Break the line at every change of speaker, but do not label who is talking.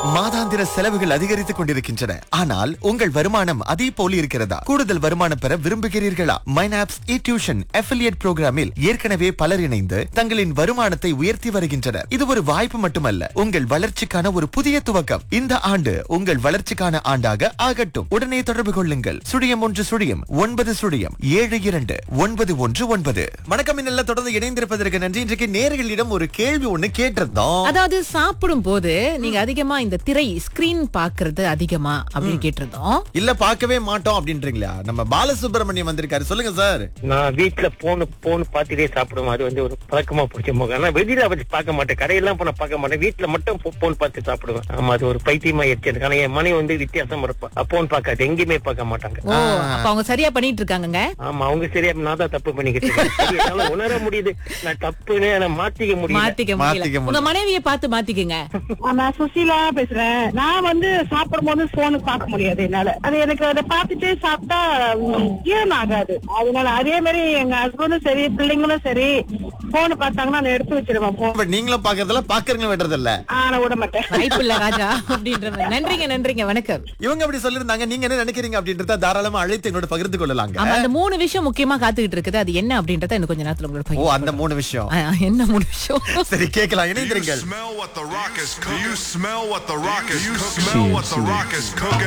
மாதாந்திர செலவுகள் அதிகரித்துக் கொண்டிருக்கின்றன ஆனால் உங்கள் வருமானம் அதே போல இருக்கிறதா கூடுதல் வருமானம் பெற விரும்புகிறீர்களா மைனாப்ஸ் இ டியூஷன் அஃபிலியேட் புரோகிராமில் ஏற்கனவே பலர் இணைந்து தங்களின் வருமானத்தை உயர்த்தி வருகின்றனர் இது ஒரு வாய்ப்பு மட்டுமல்ல உங்கள் வளர்ச்சிக்கான ஒரு புதிய துவக்கம் இந்த ஆண்டு உங்கள் வளர்ச்சிக்கான ஆண்டாக ஆகட்டும் உடனே தொடர்பு கொள்ளுங்கள் சுழியம் ஒன்று சுழியம் ஒன்பது சுழியம் ஏழு இரண்டு ஒன்பது ஒன்று ஒன்பது வணக்கம் இன்னல்ல தொடர்ந்து இணைந்திருப்பதற்கு நன்றி இன்றைக்கு நேர்களிடம் ஒரு கேள்வி ஒண்ணு கேட்டிருந்தோம்
அதாவது சாப்பிடும் போது நீங்க அதிகமா இந்த திரை ஸ்கிரீன் பாக்குறது அதிகமா அப்படின்னு கேட்டிருந்தோம்
இல்ல பார்க்கவே மாட்டோம் அப்படின்றீங்களா நம்ம பாலசுப்ரமணியம் வந்திருக்காரு சொல்லுங்க சார்
நான் வீட்டுல போன் போன் பார்த்துட்டே சாப்பிடுவேன் அது வந்து ஒரு பழக்கமா பிடிச்ச முகம் ஆனா வெளியில வச்சு பார்க்க மாட்டேன் கடையெல்லாம் போன பார்க்க மாட்டேன் வீட்டுல மட்டும் போன் பார்த்து சாப்பிடுவேன் ஆமா அது ஒரு பைத்தியமா எடுத்து எனக்கு ஆனா என் மனைவி வந்து வித்தியாசம் இருப்பா போன் பார்க்காது எங்கேயுமே பார்க்க மாட்டாங்க
ஓ அப்ப அவங்க சரியா பண்ணிட்டு இருக்காங்க
ஆமா அவங்க சரியா நான் தான் தப்பு பண்ணிக்கிட்டு இருக்கேன். சரி, என்னால உணர முடியுது நான் தப்புன்னு ஆனா மாத்திக்க முடியல
மாத்திக்க
மாத்திக்க
முடியல
முடியல.
உங்க மனைவியை பார்த்து மாத்திக்கங்க
நான் சுசீலா பேசுறேன் நான் வந்து சாப்பிடும் போது போனு பார்க்க முடியாது என்னால அது எனக்கு அதை பார்த்துட்டு சாப்பிட்டா உம், ஜீரணம் ஆகாது அதனால அதே மாதிரி எங்க ஹஸ்பண்டும் சரி பிள்ளைங்களும் சரி போன் பார்த்தாங்கன்னா நான் எடுத்து வச்சிருவேன் போன்
இப்ப நீங்களும் பாக்குறதுல பாக்குறவங்க விடுறதில்ல
ஆனா விட மாட்டேன்
வாய்ப்பு இல்ல ராஜா அப்படின்ற மாதிரி. நன்றிங்க நன்றிங்க வணக்கம்
இவங்க அப்படி சொல்லிருந்தாங்க நீங்க என்ன நினைக்கிறீங்க அப்படின்றத தாராளமா அழைத்து என்னோட பகிர்ந்து கொள்ளலாங்க
ஆமா அந்த மூணு விஷயம் முக்கியமா காத்துக்கிட்டு இருக்குது அது என்ன அப்படின்றத இன்னும் கொஞ்ச நேரத்துல உங்களோட
ஓ
பகிர்ந்து
அந்த மூணு விஷயம்
ஆ, என்ன மூணு விஷயம்
சரி கேட்கலாம்
Do you
இணைந்திருங்கள்
smell what the rock is cooking? Do you smell what the rock is cooking? Smell what the rock is cooking?